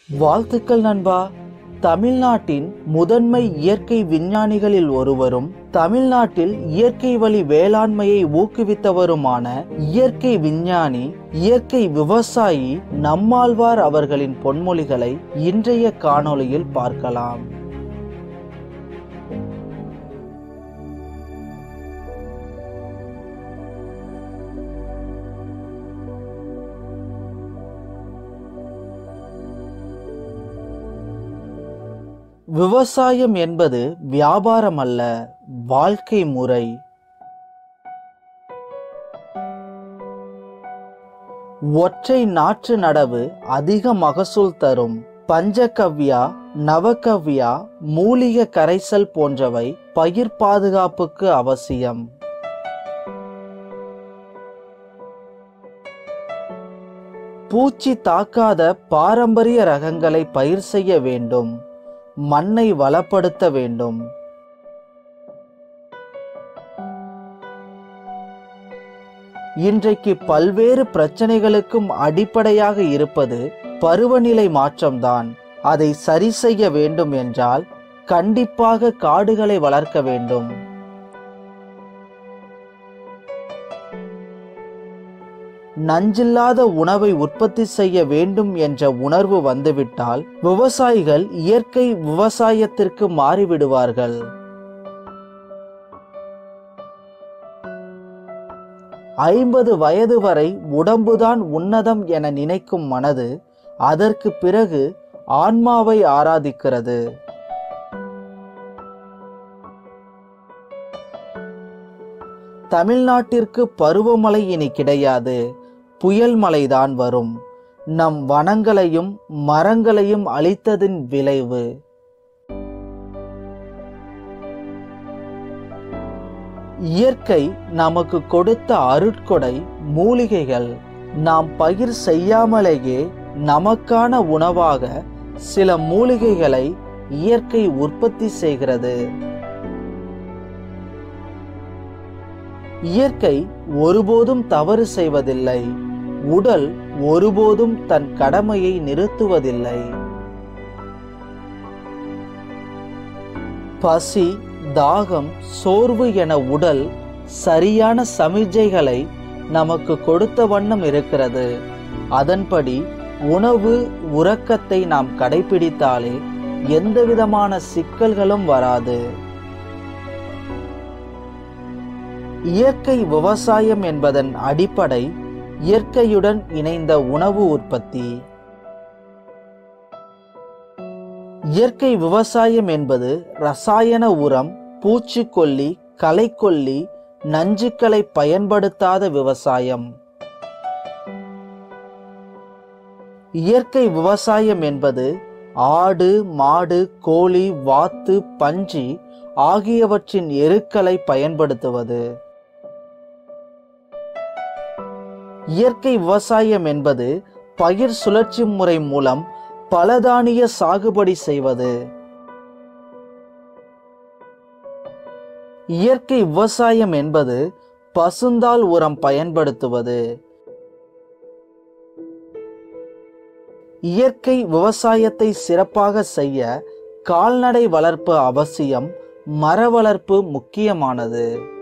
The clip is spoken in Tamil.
வாழ்த்துக்கள் நண்பா தமிழ்நாட்டின் முதன்மை இயற்கை விஞ்ஞானிகளில் ஒருவரும் தமிழ்நாட்டில் இயற்கை வழி வேளாண்மையை ஊக்குவித்தவருமான இயற்கை விஞ்ஞானி இயற்கை விவசாயி நம்மாழ்வார் அவர்களின் பொன்மொழிகளை இன்றைய காணொளியில் பார்க்கலாம் விவசாயம் என்பது வியாபாரம் அல்ல வாழ்க்கை முறை ஒற்றை நாற்று நடவு அதிக மகசூல் தரும் பஞ்சகவ்யா நவகவ்யா மூலிகை கரைசல் போன்றவை பயிர் பாதுகாப்புக்கு அவசியம் பூச்சி தாக்காத பாரம்பரிய ரகங்களை பயிர் செய்ய வேண்டும் மண்ணை வளப்படுத்த வேண்டும் இன்றைக்கு பல்வேறு பிரச்சனைகளுக்கும் அடிப்படையாக இருப்பது பருவநிலை மாற்றம்தான் அதை சரி செய்ய வேண்டும் என்றால் கண்டிப்பாக காடுகளை வளர்க்க வேண்டும் நஞ்சில்லாத உணவை உற்பத்தி செய்ய வேண்டும் என்ற உணர்வு வந்துவிட்டால் விவசாயிகள் இயற்கை விவசாயத்திற்கு மாறிவிடுவார்கள் ஐம்பது வயது வரை உடம்புதான் உன்னதம் என நினைக்கும் மனது அதற்கு பிறகு ஆன்மாவை ஆராதிக்கிறது தமிழ்நாட்டிற்கு பருவமழை இனி கிடையாது புயல் மழைதான் வரும் நம் வனங்களையும் மரங்களையும் அழித்ததின் விளைவு இயற்கை நமக்கு கொடுத்த அருட்கொடை மூலிகைகள் நாம் பயிர் செய்யாமலேயே நமக்கான உணவாக சில மூலிகைகளை இயற்கை உற்பத்தி செய்கிறது இயற்கை ஒருபோதும் தவறு செய்வதில்லை உடல் ஒருபோதும் தன் கடமையை நிறுத்துவதில்லை பசி தாகம் சோர்வு என உடல் சரியான சமிஜைகளை நமக்கு கொடுத்த வண்ணம் இருக்கிறது அதன்படி உணவு உறக்கத்தை நாம் கடைபிடித்தாலே எந்தவிதமான சிக்கல்களும் வராது இயற்கை விவசாயம் என்பதன் அடிப்படை இயற்கையுடன் இணைந்த உணவு உற்பத்தி இயற்கை விவசாயம் என்பது ரசாயன உரம் பூச்சிக்கொல்லி களைக்கொல்லி நஞ்சுக்களை பயன்படுத்தாத விவசாயம் இயற்கை விவசாயம் என்பது ஆடு மாடு கோழி வாத்து பன்றி ஆகியவற்றின் எருக்களை பயன்படுத்துவது இயற்கை விவசாயம் என்பது பயிர் சுழற்சி முறை மூலம் பலதானிய சாகுபடி செய்வது இயற்கை விவசாயம் என்பது பசுந்தாள் உரம் பயன்படுத்துவது இயற்கை விவசாயத்தை சிறப்பாக செய்ய கால்நடை வளர்ப்பு அவசியம் மர வளர்ப்பு முக்கியமானது